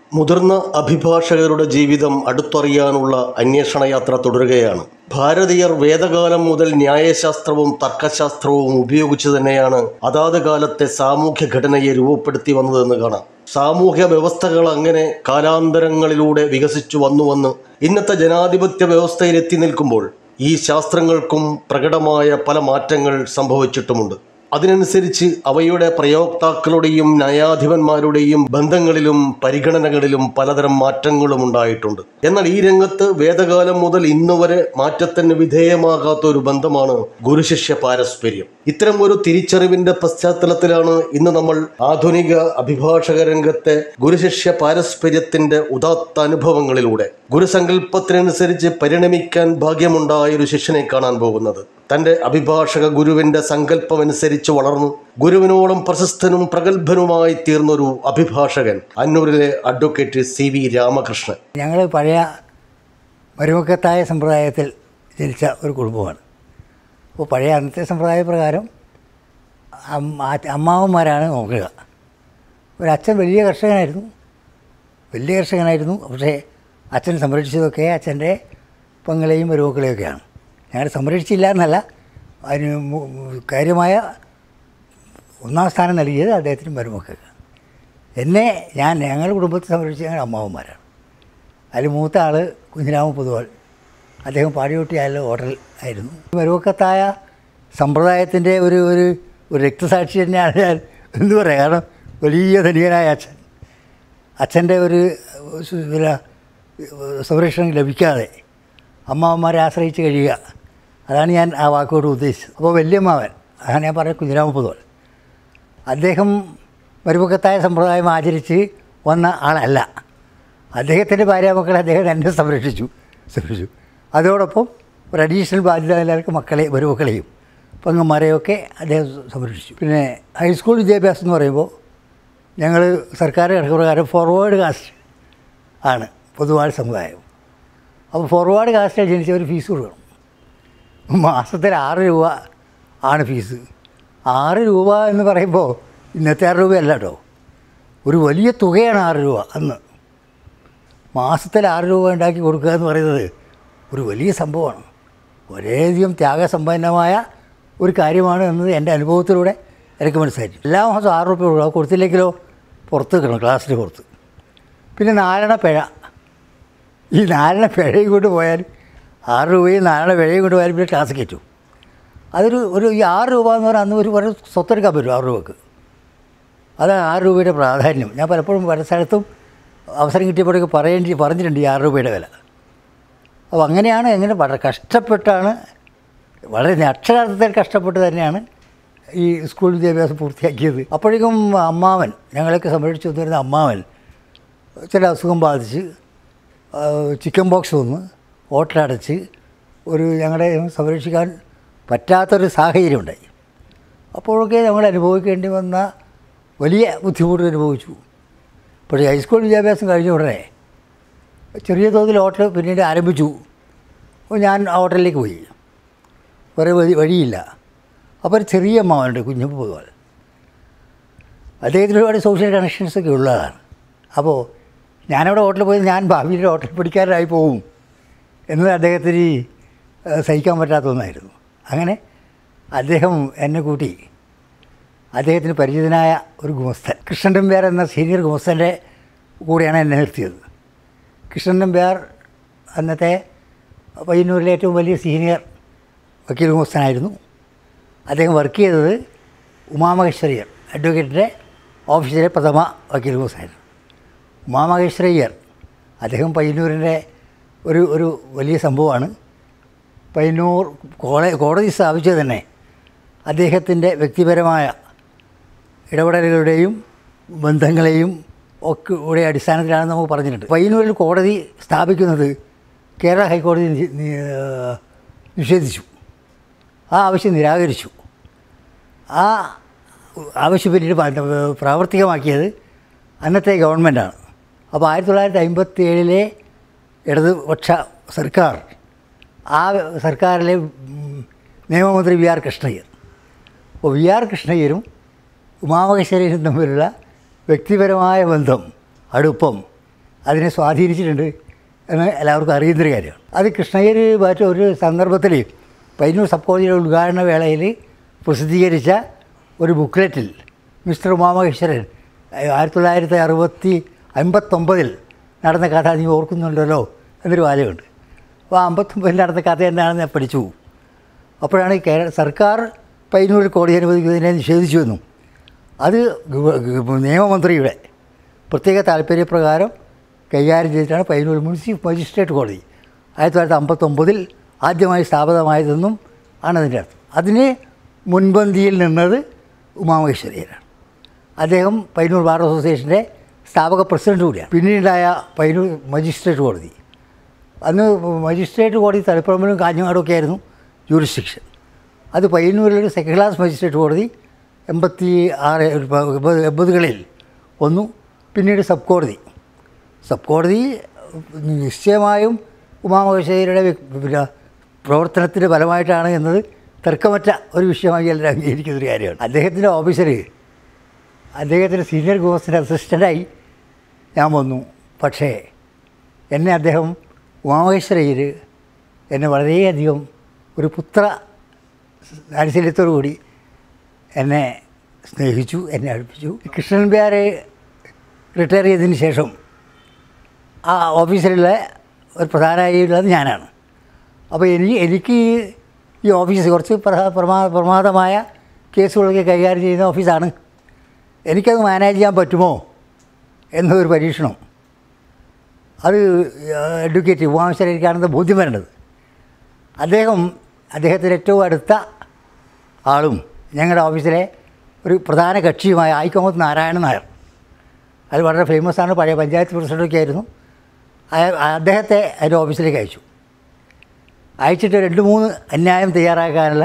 മുതിർന്ന അഭിഭാഷകരുടെ ജീവിതം അടുത്തറിയാനുള്ള അന്വേഷണ യാത്ര തുടരുകയാണ് ഭാരതീയർ വേദകാലം മുതൽ ന്യായശാസ്ത്രവും തർക്കശാസ്ത്രവും ഉപയോഗിച്ചു തന്നെയാണ് അതാത് കാലത്തെ സാമൂഹ്യ ഘടനയെ രൂപപ്പെടുത്തി വന്നതെന്ന് കാണാം സാമൂഹ്യ വ്യവസ്ഥകൾ അങ്ങനെ കാലാന്തരങ്ങളിലൂടെ വികസിച്ചു വന്നുവന്ന് ഇന്നത്തെ ജനാധിപത്യ വ്യവസ്ഥയിൽ എത്തി നിൽക്കുമ്പോൾ ഈ ശാസ്ത്രങ്ങൾക്കും പ്രകടമായ പല മാറ്റങ്ങൾ സംഭവിച്ചിട്ടുമുണ്ട് അതിനനുസരിച്ച് അവയുടെ പ്രയോക്താക്കളുടെയും ന്യായാധിപന്മാരുടെയും ബന്ധങ്ങളിലും പരിഗണനകളിലും പലതരം മാറ്റങ്ങളും ഉണ്ടായിട്ടുണ്ട് എന്നാൽ ഈ രംഗത്ത് വേദകാലം മുതൽ ഇന്ന് വരെ മാറ്റത്തിന് വിധേയമാകാത്ത ഒരു ബന്ധമാണ് ഗുരുശിഷ്യ പാരസ്പര്യം ഇത്തരം ഒരു തിരിച്ചറിവിന്റെ പശ്ചാത്തലത്തിലാണ് ഇന്ന് നമ്മൾ ആധുനിക അഭിഭാഷക രംഗത്തെ ഗുരുശിഷ്യ പാരസ്പര്യത്തിന്റെ ഉദാത്ത അനുഭവങ്ങളിലൂടെ ഗുരുസങ്കല്പത്തിനനുസരിച്ച് പരിണമിക്കാൻ ഭാഗ്യമുണ്ടായ ഒരു ശിഷ്യനെ കാണാൻ പോകുന്നത് തന്റെ അഭിഭാഷക ഗുരുവിന്റെ സങ്കല്പമനുസരിച്ച് വളർന്നു ഗുരുവിനോളം പ്രശസ്തനും പ്രഗത്ഭനുമായി തീർന്നൊരു അഭിഭാഷകൻ അന്നൂരിലെ അഡ്വക്കേറ്റ് സി വി രാമകൃഷ്ണൻ ഞങ്ങൾ പഴയ മരുമക്കത്തായ സമ്പ്രദായത്തിൽ ജനിച്ച ഒരു കുടുംബമാണ് അപ്പോൾ പഴയ അന്നത്തെ സമ്പ്രദായ പ്രകാരം അമ്മ- ആ- അമ്മാവന്മാരാണ് നോക്കുക ഒരു അച്ഛൻ വലിയ കർഷകനായിരുന്നു വലിയ കർഷകനായിരുന്നു പക്ഷേ അച്ഛൻ സംരക്ഷിച്ചതൊക്കെ അച്ഛൻ്റെ പെങ്ങളെയും മരുമക്കളെയൊക്കെയാണ് ഞങ്ങൾ സംരക്ഷിച്ചില്ല എന്നല്ല അതിന് മു- കാര്യമായ ഒന്നാം സ്ഥാനം നൽകിയത് അദ്ദേഹത്തിന് മരുമക്കൾക്ക് എന്നെ ഞാൻ ഞങ്ങളുടെ കുടുംബത്തെ സംരക്ഷിച്ച ഞങ്ങളുടെ അമ്മാവന്മാരാണ് അതിൽ മൂത്ത ആൾ കുഞ്ഞിരാമ പൊതുവാൾ അദ്ദേഹം പാടിയോട്ടിയായാലും ഹോട്ടൽ ആയിരുന്നു മരുവക്കത്തായ സമ്പ്രദായത്തിൻ്റെ ഒരു ഒരു ഒരു രക്തസാക്ഷി തന്നെയാണ് ഞാൻ എന്ന് പറയാം കാരണം വലിയ ധനികനായ അച്ഛൻ അച്ഛൻ്റെ ഒരു സു- പിന്നെ സംരക്ഷണം ലഭിക്കാതെ അമ്മാവന്മാരെ ആശ്രയിച്ച് കഴിയുക അതാണ് ഞാൻ ആ വാക്കോട് ഉദ്ദേശിച്ചത് അപ്പോൾ വല്യമ്മാവൻ അതാണ് ഞാൻ പറഞ്ഞ കുഞ്ഞിരാമ പൊതുവാൾ അദ്ദേഹം മരുമുഖത്തായ സമ്പ്രദായം ആചരിച്ച് വന്ന ആളല്ല അദ്ദേഹത്തിൻ്റെ ഭാര്യാമക്കളെ അദ്ദേഹം എന്നെ സംരക്ഷിച്ചു സംരക്ഷിച്ചു അതോടൊപ്പം ഒരു അഡീഷണൽ ബാധ്യത എല്ലാവർക്കും മക്കളെ മരുമക്കളെയും പെങ്ങന്മാരെയൊക്കെ അദ്ദേഹം സംരക്ഷിച്ചു പിന്നെ ഹൈസ്കൂൾ വിദ്യാഭ്യാസം എന്ന് പറയുമ്പോൾ ഞങ്ങൾ സർക്കാർ കണക്കുപ്രകാരം ഫോർവേഡ് കാസ്റ്റ് ആണ് പൊതുവാൾ സമുദായം അപ്പോൾ ഫോർവേഡ് കാസ്റ്റിൽ ജനിച്ചവർ ഫീസ് കൊടുക്കണം മാസത്തിൽ ആറ് രൂപ ആണ് ഫീസ് ആറ് രൂപ എന്ന് പറയുമ്പോൾ ഇന്നത്തെ ആറ് രൂപയല്ല കേട്ടോ ഒരു വലിയ തുകയാണ് ആറ് രൂപ അന്ന് മാസത്തിൽ ആറ് രൂപ ഉണ്ടാക്കി കൊടുക്കുക എന്ന് പറയുന്നത് ഒരു വലിയ സംഭവമാണ് വളരെയധികം ത്യാഗസമ്പന്നമായ ഒരു കാര്യമാണ് എന്നത് എൻ്റെ അനുഭവത്തിലൂടെ എനിക്ക് മനസ്സിലായി എല്ലാ മാസവും ആറ് രൂപ കൊടുക്കുക കൊടുത്തില്ലെങ്കിലോ പുറത്ത് കിട്ടണം ക്ലാസ്സിന് പുറത്ത് പിന്നെ നാരണ പിഴ ഈ നാരണ പിഴയും കൊണ്ട് പോയാൽ ആറ് രൂപയും നാരണ പിഴയും കൊണ്ട് പോയാൽ പിന്നെ ക്ലാസ് കയറ്റും അതൊരു ഒരു ഈ ആറ് രൂപ എന്ന് പറഞ്ഞാൽ അന്ന് ഒരു ഒരു സ്വത്തെടുക്കാൻ പറ്റും ആറ് രൂപക്ക് അതാണ് ആറ് രൂപയുടെ പ്രാധാന്യം ഞാൻ പലപ്പോഴും പല സ്ഥലത്തും അവസരം കിട്ടിയപ്പോഴൊക്കെ പറയേണ്ടി പറഞ്ഞിട്ടുണ്ട് ഈ ആറ് രൂപയുടെ വില അപ്പോൾ അങ്ങനെയാണ് എങ്ങനെ വളരെ കഷ്ടപ്പെട്ടാണ് വളരെ അക്ഷരാർത്ഥത്തിൽ കഷ്ടപ്പെട്ട് തന്നെയാണ് ഈ സ്കൂൾ വിദ്യാഭ്യാസം പൂർത്തിയാക്കിയത് അപ്പോഴേക്കും അമ്മാവൻ ഞങ്ങളൊക്കെ സംരക്ഷിച്ചു വന്നിരുന്ന അമ്മാവൻ ചില അസുഖം ബാധിച്ച് ആ, ചിക്കൻ ബോക്സ് വന്ന് ഹോട്ടലടച്ച് ഒരു ഞങ്ങളെ സംരക്ഷിക്കാൻ പറ്റാത്തൊരു സാഹചര്യം ഉണ്ടായി അപ്പോഴൊക്കെ ഞങ്ങൾ അനുഭവിക്കേണ്ടി വന്ന വലിയ ബുദ്ധിമുട്ട് അനുഭവിച്ചു പക്ഷേ ഹൈസ്കൂൾ വിദ്യാഭ്യാസം കഴിഞ്ഞ ഉടനെ ചെറിയ തോതിൽ ഹോട്ടൽ പിന്നീട് ആരംഭിച്ചു അപ്പോൾ ഞാൻ ആ ഹോട്ടലിലേക്ക് പോയി വേറെ വഴി വഴിയില്ല അപ്പോൾ ഒരു ചെറിയ അമ്മാവനുണ്ട് കുഞ്ഞപ്പ് പൊതുവാൾ അദ്ദേഹത്തിന് ഒരുപാട് സോഷ്യൽ കണക്ഷൻസൊക്കെ ഉള്ളതാണ് അപ്പോൾ ഞാനവിടെ ഹോട്ടലിൽ പോയി ഞാൻ ഭാവിയിൽ ഹോട്ടൽ പിടിക്കാനായി പോകും എന്നത് അദ്ദേഹത്തിന് ഏഹ്, സഹിക്കാൻ പറ്റാത്ത ഒന്നായിരുന്നു അങ്ങനെ അദ്ദേഹം എന്നെ കൂട്ടി അദ്ദേഹത്തിന് പരിചിതനായ ഒരു ഗുമസ്തൻ കൃഷ്ണൻ നമ്പ്യാർ എന്ന സീനിയർ ഗുമസ്തൻ്റെ കൂടെയാണ് എന്നെ നിർത്തിയത് കൃഷ്ണൻ നമ്പ്യാർ അന്നത്തെ പയ്യന്നൂരിലെ ഏറ്റവും വലിയ സീനിയർ വക്കീൽ ഗുമസ്തനായിരുന്നു അദ്ദേഹം വർക്ക് ചെയ്തത് ഉമാമഹേശ്വരിയർ അഡ്വക്കേറ്റിൻ്റെ ഓഫീസിലെ പ്രഥമ വക്കീൽ ഗുമസ്തനായിരുന്നു ഉമാമഹേശ്വരയ്യർ അദ്ദേഹം പയ്യന്നൂരിൻ്റെ ഒരു ഒരു വലിയ സംഭവമാണ് പയ്യന്നൂർ കോളേ കോടതി സ്ഥാപിച്ചത് തന്നെ അദ്ദേഹത്തിൻ്റെ വ്യക്തിപരമായ ഇടപെടലുകളുടെയും ബന്ധങ്ങളെയും ഒക്കെ കൂടെ അടിസ്ഥാനത്തിലാണെന്ന് നമുക്ക് പറഞ്ഞിട്ടുണ്ട് പയ്യന്നൂരിൽ കോടതി സ്ഥാപിക്കുന്നത് കേരള ഹൈക്കോടതി നി- നി- ഏഹ് നിഷേധിച്ചു ആ ആവശ്യം നിരാകരിച്ചു ആ ആവശ്യം പിന്നീട് പ- പ്രാവർത്തികമാക്കിയത് അന്നത്തെ ഗവൺമെൻറ്റാണ് അപ്പോൾ ആയിരത്തി തൊള്ളായിരത്തി അമ്പത്തി ഏഴിലെ ഇടതുപക്ഷ സർക്കാർ ആ സർക്കാരിലെ ഉം, നിയമമന്ത്രി വി ആർ കൃഷ്ണയ്യർ അപ്പോൾ വി ആർ കൃഷ്ണയ്യരും ഉമാമഹേശ്വരനും തമ്മിലുള്ള വ്യക്തിപരമായ ബന്ധം അടുപ്പം അതിനെ സ്വാധീനിച്ചിട്ടുണ്ട് എന്ന് എല്ലാവർക്കും അറിയുന്നൊരു കാര്യമാണ് അത് കൃഷ്ണഗിരി മറ്റു ഒരു സന്ദർഭത്തിൽ പയ്യന്നൂർ സബ് കോളേജിലെ ഉദ്ഘാടന വേളയിൽ പ്രസിദ്ധീകരിച്ച ഒരു ബുക്ക്ലെറ്റിൽ മിസ്റ്റർ ഉമാമഹേശ്വരൻ ആയിരത്തി തൊള്ളായിരത്തി അറുപത്തി അമ്പത്തൊമ്പതിൽ നടന്ന കഥ നീ ഓർക്കുന്നുണ്ടല്ലോ എന്നൊരു വാചകമുണ്ട് അപ്പോൾ അമ്പത്തൊമ്പതിൽ നടന്ന കഥ എന്താണെന്ന് ഞാൻ പഠിച്ചു അപ്പോഴാണ് കേരള സർക്കാർ പയ്യന്നൂർ കോടതി അനുവദിക്കുന്നതിനെ നിഷേധിച്ചു എന്നും അത് ഗവ- ഗവ- നിയമമന്ത്രിയുടെ പ്രത്യേക താല്പര്യപ്രകാരം കൈകാര്യം ചെയ്തിട്ടാണ് പയ്യന്നൂർ മുനിസിപ്പൽ മജിസ്ട്രേറ്റ് കോടതി ആയിരത്തി തൊള്ളായിരത്തി അമ്പത്തൊമ്പതിൽ ആദ്യമായി സ്ഥാപിതമായതെന്നും ആണ് അതിൻ്റെ അർത്ഥം അതിന് മുൻപന്തിയിൽ നിന്നത് ഉമാമഹേശ്വരിയനാണ് അദ്ദേഹം പയ്യന്നൂർ ബാർ അസോസിയേഷൻ്റെ സ്ഥാപക പ്രസിഡന്റ് കൂടിയാണ് പിന്നീടുണ്ടായ പയ്യന്നൂർ മജിസ്ട്രേറ്റ് കോടതി അന്ന് മജിസ്ട്രേറ്റ് കോടതി തളിപ്പറമ്പിലും കാഞ്ഞങ്ങാടും ഒക്കെ ആയിരുന്നു ജൂറിസ്ഡിക്ഷൻ അത് പയ്യന്നൂരിലൊരു സെക്കൻഡ് ക്ലാസ് മജിസ്ട്രേറ്റ് കോടതി എൺപത്തി ആറ് എൺപത് എൺപതുകളിൽ വന്നു പിന്നീട് സബ് കോടതി സബ് കോടതി നിശ്ചയമായും ഉമാമഹേശ്വരിയുടെ പിന്നെ പ്രവർത്തനത്തിൻ്റെ ഫലമായിട്ടാണ് എന്നത് തർക്കമറ്റ ഒരു വിഷയമായി എല്ലാവരും അംഗീകരിക്കുന്ന ഒരു കാര്യമാണ് അദ്ദേഹത്തിൻ്റെ ഓഫീസർ അദ്ദേഹത്തിൻ്റെ സീനിയർ ഗോസിൻ്റെ അസിസ്റ്റൻ്റായി ഞാൻ വന്നു പക്ഷേ എന്നെ അദ്ദേഹം ഉമാമഹേശ്വരയിൽ എന്നെ വളരെയധികം ഒരു പുത്ര വാത്സല്യത്തോടു കൂടി എന്നെ സ്നേഹിച്ചു എന്നെ അടുപ്പിച്ചു കൃഷ്ണൻ ബിയാരെ റിട്ടയർ ചെയ്തതിന് ശേഷം ആ ഓഫീസിലുള്ള ഒരു പ്രധാനമായിട്ടുള്ളത് ഞാനാണ് അപ്പോൾ എനിക്ക് എനിക്ക് ഈ- ഈ ഓഫീസ് കുറച്ച് പ്രധാ- പ്രമാ പ്രമാദമായ കേസുകളൊക്കെ കൈകാര്യം ചെയ്യുന്ന ഓഫീസാണ് എനിക്കത് മാനേജ് ചെയ്യാൻ പറ്റുമോ എന്നൊരു പരീക്ഷണം അത് അഡ്വക്കേറ്റ് ഉമാശ്വരക്കാണെന്ന് ബോധ്യം വരേണ്ടത് അദ്ദേഹം അദ്ദേഹത്തിൻ്റെ ഏറ്റവും അടുത്ത ആളും ഞങ്ങളുടെ ഓഫീസിലെ ഒരു പ്രധാന കക്ഷിയുമായ ആയിക്കോമത്ത് നാരായണൻ നായർ അത് വളരെ ഫേമസ് ആണ് പഴയ പഞ്ചായത്ത് പ്രസിഡൻ്റൊക്കെ ആയിരുന്നു അയ- അദ്ദേഹത്തെ അതിൻ്റെ ഓഫീസിലേക്ക് അയച്ചു അയച്ചിട്ട് രണ്ട് മൂന്ന് അന്യായം തയ്യാറാക്കാനുള്ള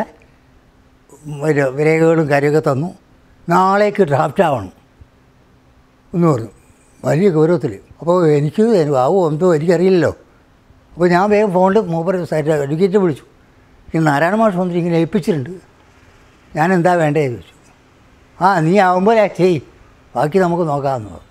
ഒരു രേഖകളും കാര്യമൊക്കെ തന്നു നാളേക്ക് ഡ്രാഫ്റ്റ് ആവണം എന്ന് പറഞ്ഞു വലിയ ഗൗരവത്തിൽ അപ്പോൾ എനിക്ക് ആവോ എന്തോ എനിക്കറിയില്ലല്ലോ അപ്പോൾ ഞാൻ വേഗം ഫോണിൽ മൂപ്പർ അഡ്വക്കേറ്റ് വിളിച്ചു ഈ നാരായണ മാഷ് വന്നിട്ട് ഇങ്ങനെ ഏൽപ്പിച്ചിട്ടുണ്ട് ഞാൻ എന്താ വേണ്ടേ എന്ന് ചോദിച്ചു ആ നീ ആവുമ്പോൾ ചെയ് ബാക്കി നമുക്ക് നോക്കാമെന്ന് പറഞ്ഞു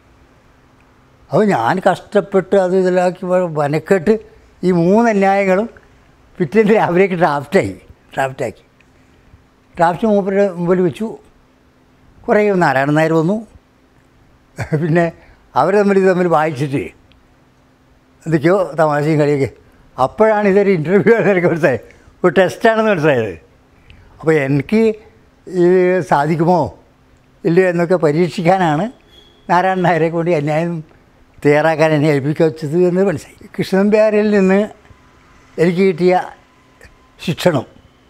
അപ്പോൾ ഞാൻ കഷ്ടപ്പെട്ട് അത് ഇതിലാക്കി വനക്കെട്ട് ഈ മൂന്ന് അന്യായങ്ങളും പിറ്റേന്ന് രാവിലേക്ക് ഡ്രാഫ്റ്റായി ഡ്രാഫ്റ്റാക്കി ഡ്രാഫ്റ്റ് മൂപ്പരുടെ മുമ്പിൽ വെച്ചു കുറേ നാരായണൻ നായർ വന്നു പിന്നെ അവർ തമ്മിൽ ഇത് തമ്മിൽ വായിച്ചിട്ട് എന്തൊക്കെയോ തമാശയും കളിയൊക്കെ അപ്പോഴാണ് ഇതൊരു ഇൻ്റർവ്യൂ ആണെന്ന് എനിക്ക് മനസ്സിലായത് ഒരു ടെസ്റ്റാണെന്ന് മനസ്സിലായത് അപ്പോൾ എനിക്ക് ഇത് സാധിക്കുമോ ഇല്ലയോ എന്നൊക്കെ പരീക്ഷിക്കാനാണ് നാരായണൻ നായരെ കൊണ്ട് അന്യായം തയ്യാറാക്കാൻ എന്നെ ഏൽപ്പിക്കച്ചത് എന്ന് മനസ്സിലായി കൃഷ്ണൻപ്യാരിൽ നിന്ന് എനിക്ക് കിട്ടിയ ശിക്ഷണം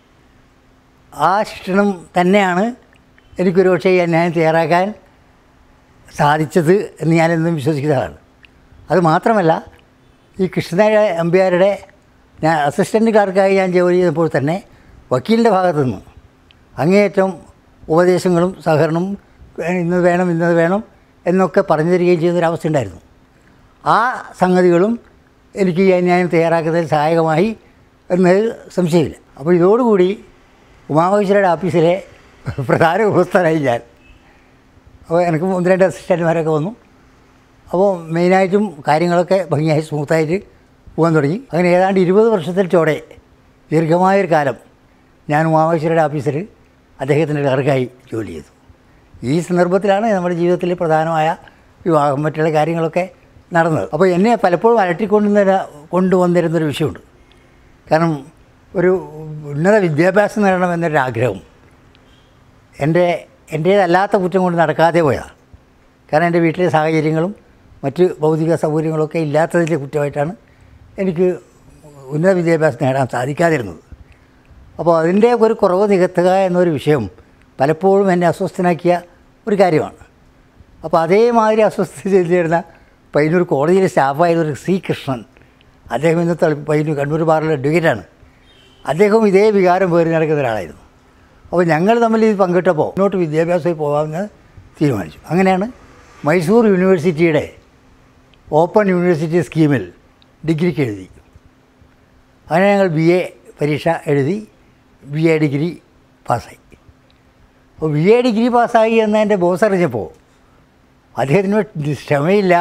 ആ ശിക്ഷണം തന്നെയാണ് എനിക്കൊരു പക്ഷേ ഈ അന്യായം തയ്യാറാക്കാൻ സാധിച്ചത് എന്ന് ഞാനെന്നും വിശ്വസിക്കുന്നതാണ് അത് മാത്രമല്ല ഈ കൃഷ്ണനായ എംപിയാരുടെ ഞാൻ അസിസ്റ്റൻ്റ് ക്ലാർക്കായി ഞാൻ ജോലി ചെയ്തപ്പോൾ തന്നെ വക്കീലിൻ്റെ ഭാഗത്തു നിന്ന് അങ്ങേയറ്റം ഉപദേശങ്ങളും സഹകരണവും ഏ, ഇന്നത് വേണം ഇന്നത് വേണം എന്നൊക്കെ പറഞ്ഞു തരികയും ചെയ്യുന്നൊരവസ്ഥ ഉണ്ടായിരുന്നു ആ സംഗതികളും എനിക്ക് ഈ അന്യായം തയ്യാറാക്കുന്നതിൽ സഹായകമായി എന്നതിൽ സംശയമില്ല അപ്പോൾ ഇതോടുകൂടി ഉമാമഹേശ്വരയുടെ ഓഫീസിലെ പ്രധാന ഉപസ്ഥനായി ഞാൻ അപ്പോൾ എനിക്ക് ഒന്ന് രണ്ട് അസിസ്റ്റൻറ്റുമാരൊക്കെ വന്നു അപ്പോൾ മെയിനായിട്ടും കാര്യങ്ങളൊക്കെ ഭംഗിയായി സ്മൂത്തായിട്ട് പോകാൻ തുടങ്ങി അങ്ങനെ ഏതാണ്ട് ഇരുപത് വർഷത്തിൽ ചോടെ ദീർഘമായൊരു കാലം ഞാൻ ഉമാമേശ്വരയുടെ ഓഫീസിൽ അദ്ദേഹത്തിൻ്റെ ക്ലർക്കായി ജോലി ചെയ്തു ഈ സന്ദർഭത്തിലാണ് നമ്മുടെ ജീവിതത്തിൽ പ്രധാനമായ വിവാഹം മറ്റുള്ള കാര്യങ്ങളൊക്കെ നടന്നത് അപ്പോൾ എന്നെ പലപ്പോഴും അലട്ടിക്കൊണ്ടുവന്ന കൊണ്ടുവന്നിരുന്നൊരു വിഷയമുണ്ട് കാരണം ഒരു ഉന്നത വിദ്യാഭ്യാസം നേടണം എന്നൊരു ആഗ്രഹം എൻ്റെ എൻ്റേതല്ലാത്ത കുറ്റം കൊണ്ട് നടക്കാതെ പോയതാണ് കാരണം എൻ്റെ വീട്ടിലെ സാഹചര്യങ്ങളും മറ്റ് ഭൗതിക സൗകര്യങ്ങളൊക്കെ ഇല്ലാത്തതിൻ്റെ കുറ്റമായിട്ടാണ് എനിക്ക് ഉന്നത വിദ്യാഭ്യാസം നേടാൻ സാധിക്കാതിരുന്നത് അപ്പോൾ അതിൻ്റെ ഒരു കുറവ് നികത്തുക എന്നൊരു വിഷയം പലപ്പോഴും എന്നെ അസ്വസ്ഥനാക്കിയ ഒരു കാര്യമാണ് അപ്പോൾ അതേമാതിരി അസ്വസ്ഥ ചെയ്തിരുന്ന പയ്യന്നൂർ കോടതിയിലെ സ്റ്റാഫായിരുന്ന ഒരു സി കൃഷ്ണൻ അദ്ദേഹം ഇന്ന് തളി പയ്യന്നൂർ കണ്ണൂർ ബാറിലെ അഡ്വക്കേറ്റാണ് അദ്ദേഹം ഇതേ വികാരം പേറി നടക്കുന്ന ഒരാളായിരുന്നു അപ്പോൾ ഞങ്ങൾ തമ്മിൽ ഇത് പങ്കിട്ടപ്പോൾ മുന്നോട്ട് വിദ്യാഭ്യാസമായി പോകാമെന്ന് തീരുമാനിച്ചു അങ്ങനെയാണ് മൈസൂർ യൂണിവേഴ്സിറ്റിയുടെ ഓപ്പൺ യൂണിവേഴ്സിറ്റി സ്കീമിൽ ഡിഗ്രിക്ക് എഴുതി അങ്ങനെ ഞങ്ങൾ ബി എ പരീക്ഷ എഴുതി ബി എ ഡിഗ്രി പാസ്സായി അപ്പോൾ ബി എ ഡിഗ്രി പാസ്സായി എന്ന് എൻ്റെ ബോസ് അറിഞ്ഞപ്പോൾ അദ്ദേഹത്തിന് ക്ഷമയില്ല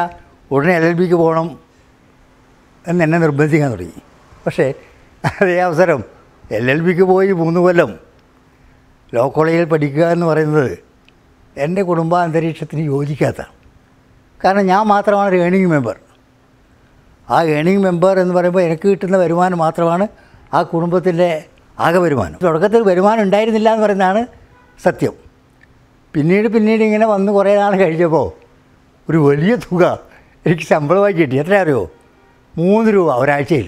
ഉടനെ എൽ എൽ ബിക്ക് പോകണം എന്ന് എന്നെ നിർബന്ധിക്കാൻ തുടങ്ങി പക്ഷേ അതേ അവസരം എൽ എൽ ബിക്ക് പോയി മൂന്ന് കൊല്ലം ലോ കോളേജിൽ പഠിക്കുക എന്ന് പറയുന്നത് എൻ്റെ കുടുംബാന്തരീക്ഷത്തിന് യോജിക്കാത്തതാണ് കാരണം ഞാൻ മാത്രമാണ് ഒരു ഏണിംഗ് മെമ്പർ ആ ഏണിംഗ് മെമ്പർ എന്ന് പറയുമ്പോൾ എനിക്ക് കിട്ടുന്ന വരുമാനം മാത്രമാണ് ആ കുടുംബത്തിൻ്റെ ആകെ വരുമാനം തുടക്കത്തിൽ വരുമാനം ഉണ്ടായിരുന്നില്ല എന്ന് പറയുന്നതാണ് സത്യം പിന്നീട് പിന്നീട് ഇങ്ങനെ വന്ന് കുറേ നാൾ കഴിഞ്ഞപ്പോൾ ഒരു വലിയ തുക എനിക്ക് ശമ്പളമായി കിട്ടി എത്ര അറിയോ മൂന്ന് രൂപ ഒരാഴ്ചയിൽ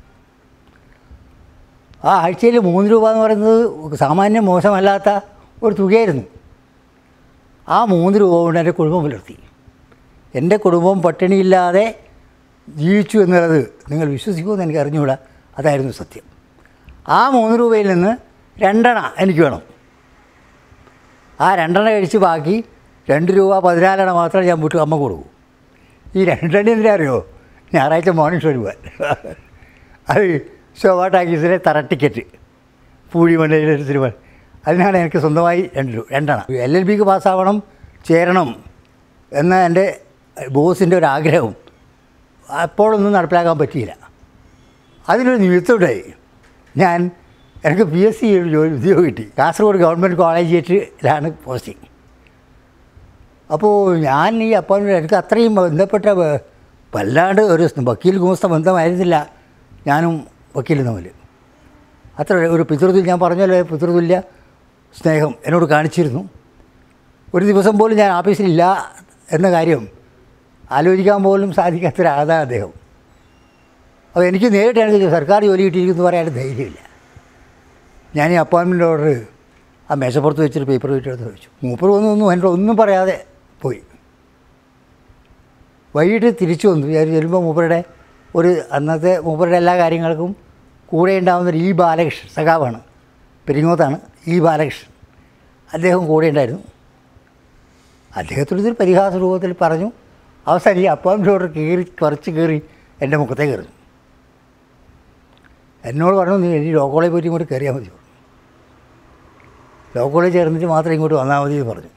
ആ ആഴ്ചയിൽ മൂന്ന് രൂപ എന്ന് പറയുന്നത് സാമാന്യം മോശമല്ലാത്ത ഒരു തുകയായിരുന്നു ആ മൂന്ന് രൂപ കൊണ്ട് എൻ്റെ കുടുംബം പുലർത്തി എൻ്റെ കുടുംബം പട്ടിണിയില്ലാതെ ജീവിച്ചു എന്നുള്ളത് നിങ്ങൾ വിശ്വസിക്കുമെന്ന് എനിക്ക് അറിഞ്ഞുകൂടാ അതായിരുന്നു സത്യം ആ മൂന്ന് രൂപയിൽ നിന്ന് രണ്ടെണ്ണ എനിക്ക് വേണം ആ രണ്ടെണ്ണ കഴിച്ച് ബാക്കി രണ്ട് രൂപ പതിനാലെണ്ണ മാത്രമേ ഞാൻ വീട്ടിൽ അമ്മ കൊടുക്കൂ ഈ രണ്ടെണ്ണ എന്തിനാ അറിയോ ഞായറാഴ്ച മോർണിംഗ് ഷോ പോകാൻ അത് ശോഭ ടാക്കീസിലെ തറ ടിക്കറ്റ് പൂഴിമണ്ടയിലൊരു സിനിമ അതിനാണ് എനിക്ക് സ്വന്തമായി രണ്ട് രൂപ രണ്ടെണ്ണം എൽ എൽ ബിക്ക് പാസ്സാവണം ചേരണം എന്ന എൻ്റെ ബോസിൻ്റെ ഒരു ആഗ്രഹം അപ്പോഴൊന്നും നടപ്പിലാക്കാൻ പറ്റിയില്ല അതിനൊരു നിമിത്തമുണ്ടായി ഞാൻ എനിക്ക് പി എസ് സി ഒരു ജോലി ഉദ്യോഗം കിട്ടി കാസർഗോഡ് ഗവൺമെൻറ് കോളേജിലാണ് പോസ്റ്റിംഗ് അപ്പോൾ ഞാൻ ഈ അപ്പം എനിക്ക് അത്രയും ബന്ധപ്പെട്ട വ- വല്ലാണ്ട് ഒരു വക്കീൽ ഗുമസ്ത ബന്ധമായിരുന്നില്ല ഞാനും വക്കീലും തമ്മിൽ അത്ര ഒരു പിതൃതുല്യ ഞാൻ പറഞ്ഞല്ലോ പിതൃതുല്യ സ്നേഹം എന്നോട് കാണിച്ചിരുന്നു ഒരു ദിവസം പോലും ഞാൻ ഓഫീസിലില്ല എന്ന കാര്യം ആലോചിക്കാൻ പോലും സാധിക്കാത്തൊരാളാണ് അദ്ദേഹം അപ്പോൾ എനിക്ക് നേരിട്ട് എനിക്ക് സർക്കാർ ജോലി കിട്ടിയിരിക്കുന്നു പറയാൻ ധൈര്യമില്ല ഞാൻ ഈ അപ്പോയിൻമെൻ്റ് ഓർഡർ ആ മേശപ്പുറത്ത് വെച്ചിട്ട് പേപ്പർ വീട്ടെടുത്ത് വെച്ചു മൂപ്പർ ഒന്നും എന്നോട് ഒന്നും പറയാതെ പോയി വൈകിട്ട് തിരിച്ചു വന്നു ഞാൻ ചെല്ലുമ്പോൾ മൂപ്പരുടെ ഒരു അന്നത്തെ മൂപ്പരുടെ എല്ലാ കാര്യങ്ങൾക്കും കൂടെ ഉണ്ടാകുന്നൊരു ഈ ബാലകൃഷ്ണൻ സഖാവാണ് പെരിങ്ങോത്താണ് ഈ ബാലകൃഷ്ണൻ അദ്ദേഹം കൂടെ ഉണ്ടായിരുന്നു അദ്ദേഹത്തോട് ഇതൊരു പരിഹാസ രൂപത്തിൽ പറഞ്ഞു അവസാനം ഈ അപ്പോയിൻമെൻ്റ് ഓർഡർ കയറി കുറച്ച് കയറി എൻ്റെ മുഖത്തെ കയറി എന്നോട് പറഞ്ഞു നീ ഈ ലോ കോളേജ് പോയിട്ട് ഇങ്ങോട്ട് കയറിയാൽ മതി പറഞ്ഞു. ലോ കോളേജ് ചേർന്നിട്ട് മാത്രം ഇങ്ങോട്ട് വന്നാൽ മതി എന്ന് പറഞ്ഞു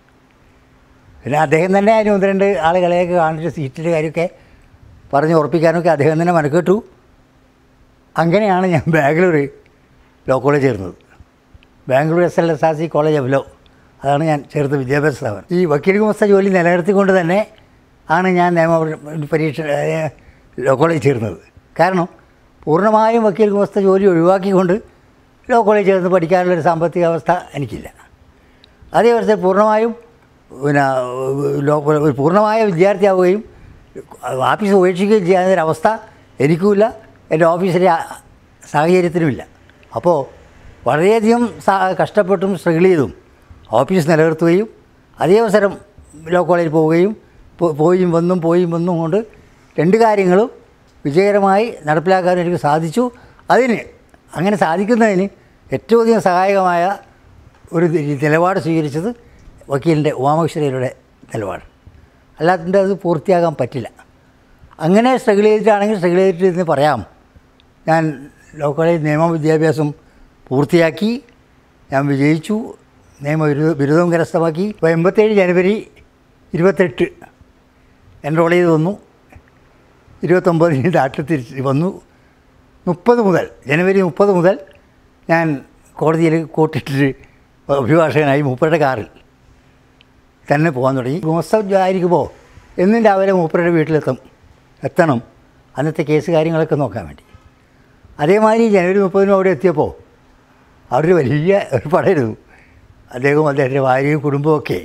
പിന്നെ അദ്ദേഹം തന്നെ അതിന് ഒന്ന് രണ്ട് ആളുകളെയൊക്കെ കാണിച്ച് സീറ്റിൻ്റെ കാര്യമൊക്കെ പറഞ്ഞ് ഉറപ്പിക്കാനൊക്കെ അദ്ദേഹം തന്നെ മനക്കെട്ടു അങ്ങനെയാണ് ഞാൻ ബാംഗ്ലൂർ ലോ കോളേജ് ചേർന്നത് Bangalore S L S R C college of law അതാണ് ഞാൻ ചേർത്ത വിദ്യാഭ്യാസ സ്ഥാപനം ഈ വക്കീൽ കുമസ്ത ജോലി നിലനിർത്തിക്കൊണ്ട് തന്നെ ആണ് ഞാൻ നിയമ പരീക്ഷ ഏഹ്, ലോ കോളേജ് ചേർന്നത് കാരണം പൂർണ്ണമായും വക്കീൽ കുമസ്ത ജോലി ഒഴിവാക്കിക്കൊണ്ട് ലോ കോളേജ് ചേർന്ന് പഠിക്കാനുള്ളൊരു സാമ്പത്തിക അവസ്ഥ എനിക്കില്ല അതേ അവസ്ഥ പൂർണ്ണമായും പിന്നെ ലോ ഒരു പൂർണ്ണമായ വിദ്യാർത്ഥിയാവുകയും ഓഫീസ് ഉപേക്ഷിക്കുകയും ചെയ്യാവുന്നൊരവസ്ഥ എനിക്കുമില്ല എൻ്റെ ഓഫീസിലെ ആ സാഹചര്യത്തിനുമില്ല അപ്പോൾ വളരെയധികം സാ കഷ്ടപ്പെട്ടും സ്ട്രഗിൾ ചെയ്തും ഓഫീസ് നിലനിർത്തുകയും അതേ അവസരം ലോ കോളേജിൽ പോവുകയും പോ- പോയും വന്നും പോയും വന്നും കൊണ്ട് രണ്ട് കാര്യങ്ങളും വിജയകരമായി നടപ്പിലാക്കാൻ എനിക്ക് സാധിച്ചു അതിന് അങ്ങനെ സാധിക്കുന്നതിന് ഏറ്റവും അധികം സഹായകമായ ഒരു നി- നിലപാട് സ്വീകരിച്ചത് വക്കീലിൻ്റെ ഉമാമകൃഷ്ണയുടെ നിലപാട് അല്ലാതെ അത് പൂർത്തിയാകാൻ പറ്റില്ല അങ്ങനെ സ്ട്രഗിൾ ചെയ്തിട്ടാണെങ്കിൽ സ്ട്രഗിൾ ചെയ്തിട്ട് എന്ന് പറയാം ഞാൻ ലോ കോളേജ് നിയമ വിദ്യാഭ്യാസം പൂർത്തിയാക്കി ഞാൻ വിജയിച്ചു നിയമ ബിരുദ ബിരുദവും കരസ്ഥമാക്കി ഇപ്പോൾ എൺപത്തേഴ് ജനുവരി ഇരുപത്തെട്ട് എൻറോൾ ചെയ്ത് വന്നു ഇരുപത്തൊമ്പതിന് നാട്ടിൽ തിരിച്ച് വന്നു മുപ്പത് മുതൽ ജനുവരി മുപ്പത് മുതൽ ഞാൻ കോടതിയിൽ കൂട്ടിട്ട് അഭിഭാഷകനായി മൂപ്പരുടെ കാറിൽ തന്നെ പോകാൻ തുടങ്ങി ഗുമസ്തം ആയിരിക്കുമ്പോൾ എന്നും രാവിലെ മൂപ്പരുടെ വീട്ടിലെത്തും എത്തണം അന്നത്തെ കേസ് കാര്യങ്ങളൊക്കെ നോക്കാൻ വേണ്ടി അതേമാതിരി ജനുവരി മുപ്പതിനും അവിടെ എത്തിയപ്പോൾ അവിടെ ഒരു വലിയ ഒരു പടയിരുന്നു അദ്ദേഹവും അദ്ദേഹത്തിൻ്റെ ഭാര്യയും കുടുംബവും ഒക്കെ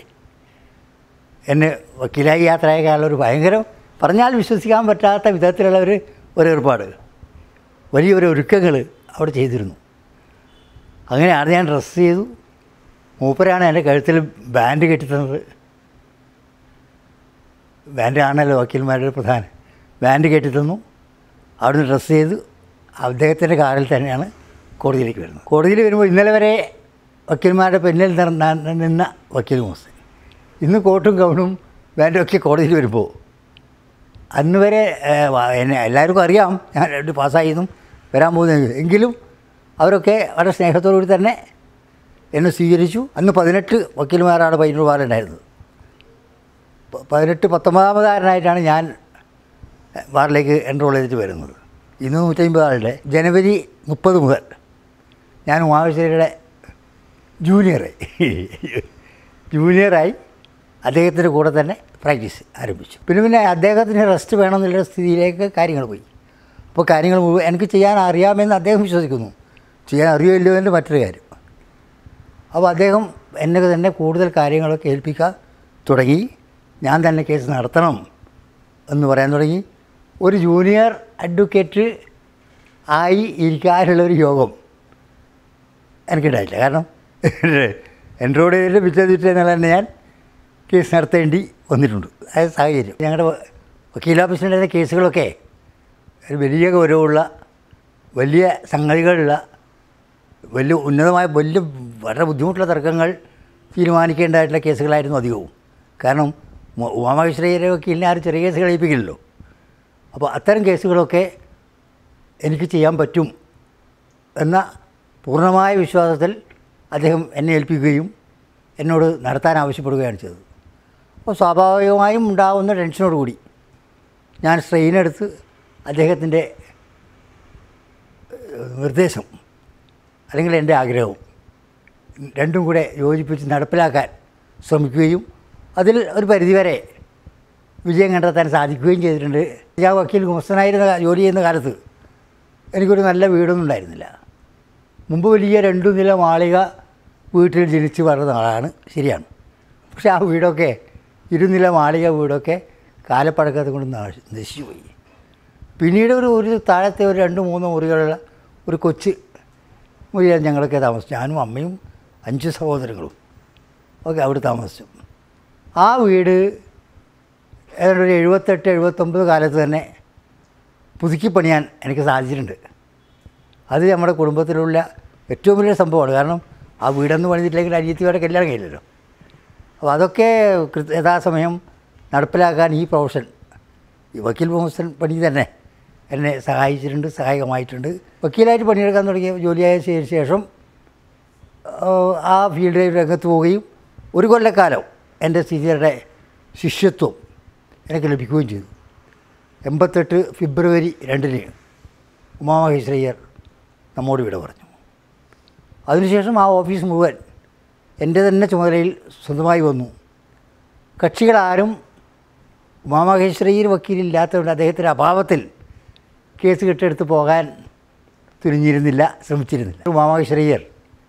എന്നെ വക്കീലായി യാത്രയാക്കാനുള്ള ഒരു ഭയങ്കര പറഞ്ഞാൽ വിശ്വസിക്കാൻ പറ്റാത്ത വിധത്തിലുള്ള ഒരു ഒരു ഏർപ്പാട് വലിയൊരു ഒരുക്കങ്ങൾ അവിടെ ചെയ്തിരുന്നു അങ്ങനെയാണ് ഞാൻ ഡ്രസ്സ് ചെയ്തു മൂപ്പരാണ് എൻ്റെ കഴുത്തിൽ ബാൻഡ് കെട്ടിത്തന്നത് ബാൻഡ് ആണല്ലോ വക്കീൽമാരുടെ പ്രധാനം ബാൻഡ് കെട്ടിത്തന്നു അവിടുന്ന് ഡ്രസ്സ് ചെയ്തു അദ്ദേഹത്തിൻ്റെ കാറിൽ തന്നെയാണ് കോടതിയിലേക്ക് വരുന്നത് കോടതിയിൽ വരുമ്പോൾ ഇന്നലെ വരെ വക്കീൽമാരുടെ പിന്നിൽ നിന്ന നിന്ന വക്കീൽ മോസ് ഇന്ന് കോട്ടും ഗൗണും ബാൻഡും ഒക്കെ കോടതിയിൽ വരുമ്പോൾ അന്ന് വരെ ഏഹ്, വ- എന്നെ എല്ലാവർക്കും അറിയാം ഞാൻ രണ്ട് പാസ്സായിരുന്നു വരാൻ പോകുന്നത് എങ്കിലും അവരൊക്കെ വളരെ സ്നേഹത്തോടു കൂടി തന്നെ എന്നെ സ്വീകരിച്ചു അന്ന് പതിനെട്ട് വക്കീൽമാരാണ് പയ്യന്നൂർ ബാറുണ്ടായിരുന്നത് പ- പതിനെട്ട് പത്തൊമ്പതാമതാരനായിട്ടാണ് ഞാൻ ബാറിലേക്ക് എൻറോൾ ചെയ്തിട്ട് വരുന്നത് ഇന്ന് നൂറ്റമ്പത് ആളുടെ ജനുവരി മുപ്പത് മുതൽ ഞാൻ ഉമാവശ്ശേരിയുടെ ജൂനിയറായി ജൂനിയറായി അദ്ദേഹത്തിൻ്റെ കൂടെ തന്നെ പ്രാക്ടീസ് ആരംഭിച്ചു പിന്നെ പിന്നെ അദ്ദേഹത്തിന് റെസ്റ്റ് വേണമെന്നുള്ള സ്ഥിതിയിലേക്ക് കാര്യങ്ങൾ പോയി അപ്പോൾ കാര്യങ്ങൾ മുഴുവൻ എനിക്ക് ചെയ്യാൻ അറിയാമെന്ന് അദ്ദേഹം വിശ്വസിക്കുന്നു ചെയ്യാൻ അറിയില്ലോ എന്ന് മറ്റൊരു കാര്യം അപ്പോൾ അദ്ദേഹം എന്നെ തന്നെ കൂടുതൽ കാര്യങ്ങളൊക്കെ ഏൽപ്പിക്കാൻ തുടങ്ങി ഞാൻ തന്നെ കേസ് നടത്തണം എന്ന് പറയാൻ തുടങ്ങി ഒരു ജൂനിയർ അഡ്വക്കേറ്റ് ആയി ഇരിക്കാനുള്ളൊരു യോഗം എനിക്കുണ്ടായില്ല കാരണം എൻറോഡ് ചെയ്തിട്ട് പിറ്റേ ദിവസം എന്നുള്ള തന്നെ ഞാൻ കേസ് നടത്തേണ്ടി വന്നിട്ടുണ്ട് അതായത് സാഹചര്യം ഞങ്ങളുടെ വക്കീലാഫീസിൻ്റെ കേസുകളൊക്കെ ഒരു വലിയ ഗൗരവമുള്ള വലിയ സംഗതികളുള്ള വലിയ ഉന്നതമായ വലിയ വളരെ ബുദ്ധിമുട്ടുള്ള തർക്കങ്ങൾ തീരുമാനിക്കേണ്ടതായിട്ടുള്ള കേസുകളായിരുന്നു അധികവും കാരണം ഉമ- ഉമാമഹേശ്വരയ്യരെ വക്കീലിനെ ആരും ചെറിയ കേസുകൾ ഏൽപ്പിക്കില്ലല്ലോ അപ്പോൾ അത്തരം കേസുകളൊക്കെ എനിക്ക് ചെയ്യാൻ പറ്റും എന്ന പൂർണ്ണമായ വിശ്വാസത്തിൽ അദ്ദേഹം എന്നെ ഏൽപ്പിക്കുകയും എന്നോട് നടത്താൻ ആവശ്യപ്പെടുകയാണ് ചെയ്തത് അപ്പോൾ സ്വാഭാവികമായും ഉണ്ടാകുന്ന ടെൻഷനോടുകൂടി ഞാൻ സ്ട്രെയിൻ എടുത്ത് അദ്ദേഹത്തിൻ്റെ ഏഹ്, നിർദ്ദേശം അല്ലെങ്കിൽ എൻ്റെ ആഗ്രഹവും രണ്ടും കൂടെ യോജിപ്പിച്ച് നടപ്പിലാക്കാൻ ശ്രമിക്കുകയും അതിൽ ഒരു പരിധിവരെ വിജയം കണ്ടെത്താൻ സാധിക്കുകയും ചെയ്തിട്ടുണ്ട് ഞാൻ വക്കീൽ ഗുമസ്തനായിരുന്ന കാ- ജോലി ചെയ്യുന്ന കാലത്ത് എനിക്കൊരു നല്ല വീടൊന്നും ഉണ്ടായിരുന്നില്ല മുമ്പ് വലിയ രണ്ടു നില മാളിക വീട്ടിൽ ജനിച്ച് വളർന്ന ആളാണ് ശരിയാണ് പക്ഷേ ആ വീടൊക്കെ ഇരുനില മാളിക വീടൊക്കെ കാലപ്പഴക്കത്തെ കൊണ്ട് നാശ- നശിച്ചുപോയി പിന്നീട് ഒരു ഒരു താഴത്തെ ഒരു രണ്ട് മൂന്ന് മുറികളുള്ള ഒരു കൊച്ച് മുറിയാണ് ഞങ്ങളൊക്കെ താമസിച്ചു ഞാനും അമ്മയും അഞ്ച് സഹോദരങ്ങളും ഒക്കെ അവിടെ താമസിച്ചു ആ വീട് ഏതാണ്ട് ഒരു എഴുപത്തെട്ട് എഴുപത്തൊമ്പത് കാലത്ത് തന്നെ പുതുക്കി പണിയാൻ എനിക്ക് സാധിച്ചിട്ടുണ്ട് അത് നമ്മുടെ കുടുംബത്തിലുള്ള ഏറ്റവും വലിയ സംഭവമാണ് കാരണം ആ വീടൊന്നും പണിതിട്ടില്ലെങ്കിൽ അനിയത്തിയുടെ കല്യാണം കഴിയില്ലല്ലോ അപ്പോൾ അതൊക്കെ കൃത്യ യഥാസമയം നടപ്പിലാക്കാൻ ഈ പ്രൊഫഷൻ ഈ വക്കീൽ പ്രൊഫഷൻ പണി തന്നെ എന്നെ സഹായിച്ചിട്ടുണ്ട് സഹായകമായിട്ടുണ്ട് വക്കീലായിട്ട് പണിയെടുക്കാൻ തുടങ്ങിയ ജോലിയായ ശേ- ശേഷം ആ, ആ ഫീൽഡ് രംഗത്ത് പോവുകയും ഒരു കൊല്ലക്കാലം എൻ്റെ സ്ഥിതിയുടെ ശിഷ്യത്വം എനിക്ക് ലഭിക്കുകയും ചെയ്തു എൺപത്തെട്ട് ഫെബ്രുവരി രണ്ടിന് ഉമാമഹേശ്വരയ്യർ നമ്മോട് വിട പറഞ്ഞു അതിനുശേഷം ആ ഓഫീസ് മുഴുവൻ എൻ്റെ തന്നെ ചുമതലയിൽ സ്വന്തമായി വന്നു കക്ഷികളാരും ഉമാമഹേശ്വരയ്യർ വക്കീലില്ലാത്തതുകൊണ്ട് അദ്ദേഹത്തിൻ്റെ അഭാവത്തിൽ കേസ് കെട്ടെടുത്ത് പോകാൻ തുനിഞ്ഞിരുന്നില്ല ശ്രമിച്ചിരുന്നില്ല ഉമാമഹേശ്വരയ്യർ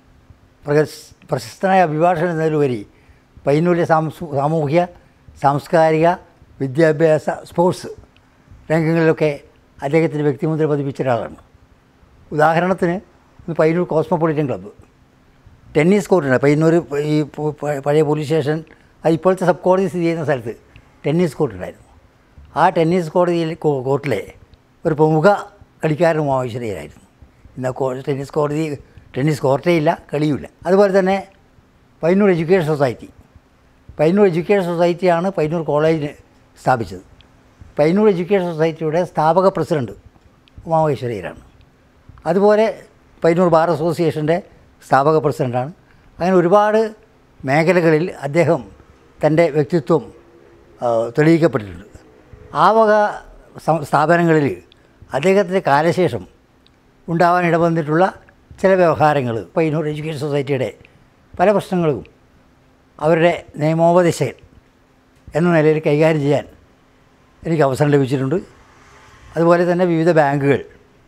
പ്രഗസ് പ്രശസ്തനായ അഭിഭാഷകൻ എന്നതിലുപരി പയ്യന്നൂരിലെ സാംസ് സാമൂഹ്യ സാംസ്കാരിക വിദ്യാഭ്യാസ സ്പോർട്സ് രംഗങ്ങളിലൊക്കെ അദ്ദേഹത്തിൻ്റെ വ്യക്തിമുദ്ര പതിപ്പിച്ച ഒരാളാണ് ഉദാഹരണത്തിന് ഇന്ന് പയ്യന്നൂർ കോസ്മോപൊളിറ്റൻ ക്ലബ്ബ് ടെന്നീസ് കോർട്ടുണ്ട് പയ്യന്നൂർ ഈ പ- പ- പഴയ പോലീസ് സ്റ്റേഷൻ അത് ഇപ്പോഴത്തെ സബ് കോടതി സ്ഥിതി ചെയ്യുന്ന സ്ഥലത്ത് ടെന്നീസ് കോർട്ടുണ്ടായിരുന്നു ആ ടെന്നീസ് കോടതിയിൽ കോ- കോർട്ടിലെ ഒരു പ്രമുഖ കളിക്കാരൻ ആവശ്യതയായിരുന്നു ഇന്ന് കോ ടെന്നീസ് കോടതി ടെന്നീസ് കോർട്ടേ ഇല്ല കളിയുമില്ല അതുപോലെ തന്നെ Payyanur education society Payyanur education സൊസൈറ്റിയാണ് പയ്യന്നൂർ കോളേജിന് സ്ഥാപിച്ചത് പയ്യന്നൂർ എഡ്യൂക്കേഷൻ സൊസൈറ്റിയുടെ സ്ഥാപക പ്രസിഡന്റ് ഉമാമഹേശ്വരയ്യരാണ് അതുപോലെ പയ്യന്നൂർ ബാർ അസോസിയേഷൻ്റെ സ്ഥാപക പ്രസിഡൻ്റാണ് അങ്ങനെ ഒരുപാട് മേഖലകളിൽ അദ്ദേഹം തൻ്റെ വ്യക്തിത്വം ആ, തെളിയിക്കപ്പെട്ടിട്ടുണ്ട് ആ വക സം- സ്ഥാപനങ്ങളിൽ അദ്ദേഹത്തിൻ്റെ കാലശേഷം ഉണ്ടാവാൻ ഇടവന്നിട്ടുള്ള ചില വ്യവഹാരങ്ങൾ പയ്യന്നൂർ എഡ്യൂക്കേഷൻ സൊസൈറ്റിയുടെ പല പ്രശ്നങ്ങളും അവരുടെ നിയമോപദേശകൻ എന്ന നിലയിൽ കൈകാര്യം ചെയ്യാൻ എനിക്ക് അവസരം ലഭിച്ചിട്ടുണ്ട് അതുപോലെ തന്നെ വിവിധ ബാങ്കുകൾ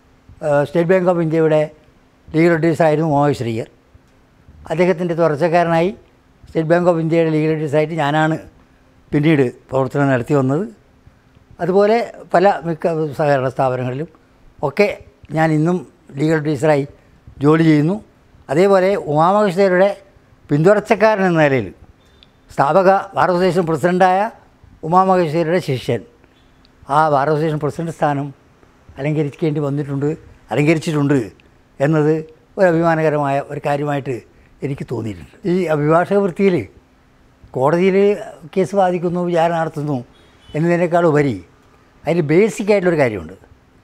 ഏഹ് സ്റ്റേറ്റ് ബാങ്ക് ഓഫ് ഇന്ത്യയുടെ ലീഗൽ അഡ്വൈസറായിരുന്നു മോഹൻ ശ്രീയർ അദ്ദേഹത്തിൻ്റെ തുടർച്ചക്കാരനായി സ്റ്റേറ്റ് ബാങ്ക് ഓഫ് ഇന്ത്യയുടെ ലീഗൽ അഡ്വൈസറായിട്ട് ഞാനാണ് പിന്നീട് പ്രവർത്തനം നടത്തി വന്നത് അതുപോലെ പല മിക്ക സഹകരണ സ്ഥാപനങ്ങളിലും ഒക്കെ ഞാൻ ഇന്നും ലീഗൽ അഡ്വൈസറായി ജോലി ചെയ്യുന്നു അതേപോലെ ഉമാമകൃഷ്ണരുടെ പിന്തുടർച്ചക്കാരൻ എന്ന നിലയിൽ സ്ഥാപക ബാർ അസോസിയേഷൻ പ്രസിഡൻ്റായ ഉമാമഹേശ്വരിയുടെ ശിഷ്യൻ ആ ബാർ അസോസിയേഷൻ പ്രസിഡന്റ് സ്ഥാനം അലങ്കരിക്കേണ്ടി വന്നിട്ടുണ്ട് അലങ്കരിച്ചിട്ടുണ്ട് എന്നത് ഒരു അഭിമാനകരമായ ഒരു കാര്യമായിട്ട് എനിക്ക് തോന്നിയിട്ടുണ്ട് ഈ അഭിഭാഷക വൃത്തിയിൽ കോടതിയിൽ കേസ് വാദിക്കുന്നു വിചാരണ നടത്തുന്നു എന്നതിനേക്കാൾ ഉപരി അതിൽ ബേസിക് ആയിട്ടുള്ളൊരു കാര്യമുണ്ട്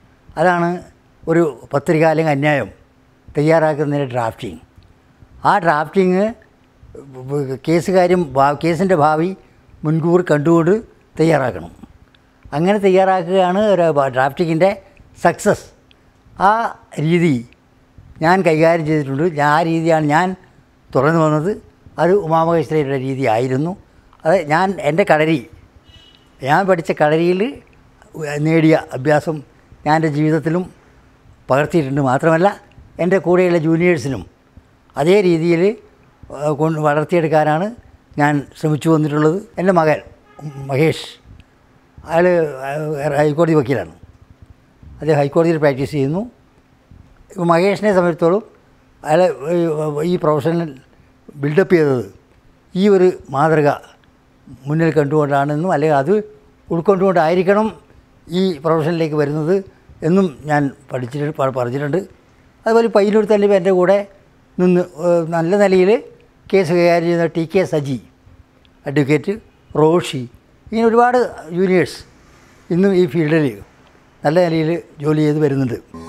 അതാണ് ഒരു പത്രിക അല്ലെങ്കിൽ അന്യായം തയ്യാറാക്കുന്നതിൻ്റെ ഡ്രാഫ്റ്റിംഗ് ആ ഡ്രാഫ്റ്റിങ് കേസ് കാര്യം ഭാ- കേസിൻ്റെ ഭാവി മുൻകൂർ കണ്ടുകൊണ്ട് തയ്യാറാക്കണം അങ്ങനെ തയ്യാറാക്കുകയാണ് ഒരു ഡ്രാഫ്റ്റിങ്ങിൻ്റെ സക്സസ് ആ രീതി ഞാൻ കൈകാര്യം ചെയ്തിട്ടുണ്ട് ഞാൻ ആ രീതിയാണ് ഞാൻ തുറന്നു വന്നത് അത് ഉമാമഹേശ്വരയുടെ രീതി ആയിരുന്നു അത് ഞാൻ എൻ്റെ കളരി ഞാൻ പഠിച്ച കളരിയിൽ നേടിയ അഭ്യാസം ഞാൻ എൻ്റെ ജീവിതത്തിലും പകർത്തിയിട്ടുണ്ട് മാത്രമല്ല എൻ്റെ കൂടെയുള്ള ജൂനിയേഴ്സിനും അതേ രീതിയിൽ ഏഹ്, കൊണ്ട് വളർത്തിയെടുക്കാനാണ് ഞാൻ ശ്രമിച്ചു വന്നിട്ടുള്ളത് എൻ്റെ മകൻ മഹേഷ് അയാൾ ഹൈക്കോടതി വക്കീലാണ് അദ്ദേഹം ഹൈക്കോടതിയിൽ പ്രാക്ടീസ് ചെയ്യുന്നു ഇപ്പോൾ മഹേഷിനെ സംബന്ധിച്ചിടത്തോളം അയാൾ ഈ പ്രൊഫഷണൽ ബിൽഡപ്പ് ചെയ്തത് ഈ ഒരു മാതൃക മുന്നിൽ കണ്ടുകൊണ്ടാണെന്നും അല്ലെങ്കിൽ അത് ഉൾക്കൊണ്ടുകൊണ്ടായിരിക്കണം ഈ പ്രൊഫഷനിലേക്ക് വരുന്നത് എന്നും ഞാൻ പഠിച്ചിട്ട് പ- പറഞ്ഞിട്ടുണ്ട് അതുപോലെ പയ്യന്നൂർ തന്നെ എൻ്റെ കൂടെ നിന്ന് ഏഹ്, നല്ല നിലയിൽ കേസ് കൈകാര്യം ചെയ്യുന്ന T K Saji advocate Roshi ഇങ്ങനെ ഒരുപാട് ജൂനിയേഴ്സ് ഇന്നും ഈ ഫീൽഡിൽ നല്ല നിലയിൽ ജോലി ചെയ്ത് വരുന്നുണ്ട്